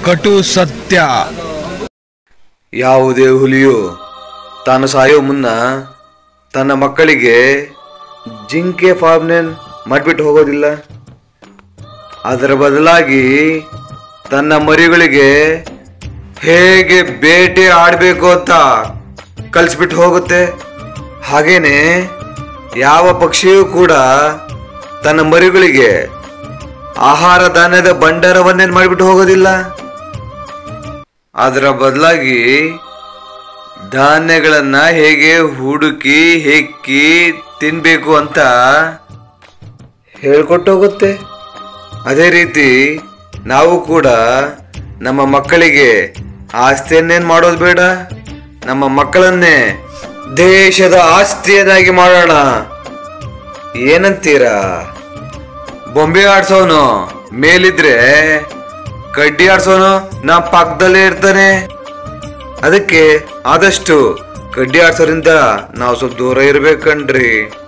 ಕಟು ಸತ್ಯ ಯಾವುದೇ ಹುಲಿಯು ತಾನು ಸಾಯೋ ಮುನ್ನ ತನ್ನ ಮಕ್ಕಳಿಗೆ ಜಿಂಕೆ ಫಾರ್ಮ್ನೇನ್ ಮಾಡಿಬಿಟ್ಟು ಹೋಗೋದಿಲ್ಲ ಅದರ ಬದಲಾಗಿ ತನ್ನ ಮರಿಗಳಿಗೆ ಹೇಗೆ ಬೇಟೆ ಆಡಬೇಕು ಅಂತ ಕಲಿಸ್ಬಿಟ್ಟು ಹೋಗುತ್ತೆ ಹಾಗೇನೆ ಯಾವ ಪಕ್ಷಿಯೂ ಕೂಡ ತನ್ನ ಮರಿಗಳಿಗೆ ಆಹಾರ ಧಾನ್ಯದ ಭಂಡಾರವನ್ನೇನು ಮಾಡಿಬಿಟ್ಟು ಹೋಗೋದಿಲ್ಲ ಅದರ ಬದಲಾಗಿ ಧಾನ್ಯಗಳನ್ನ ಹೇಗೆ ಹುಡುಕಿ ಹೆಕ್ಕಿ ತಿನ್ಬೇಕು ಅಂತ ಹೇಳ್ಕೊಟ್ಟು ಹೋಗುತ್ತೆ ಅದೇ ರೀತಿ ನಾವು ಕೂಡ ನಮ್ಮ ಮಕ್ಕಳಿಗೆ ಆಸ್ತಿಯನ್ನೇನು ಮಾಡೋದು ಬೇಡ ನಮ್ಮ ಮಕ್ಕಳನ್ನೇ ದೇಶದ ಆಸ್ತಿಯನ್ನಾಗಿ ಮಾಡೋಣ ಏನಂತೀರಾ ಬೊಂಬೆ ಆಡ್ಸೋನು ಮೇಲಿದ್ರೆ ಕಡ್ಡಿ ಆಡ್ಸೋನು ನಾ ಪಕ್ಕದಲ್ಲೇ ಇರ್ತಾನೆ ಅದಕ್ಕೆ ಆದಷ್ಟು ಕಡ್ಡಿ ಆಡ್ಸೋದ್ರಿಂದ ನಾವು ಸ್ವಲ್ಪ ದೂರ ಇರ್ಬೇಕಣ್ರಿ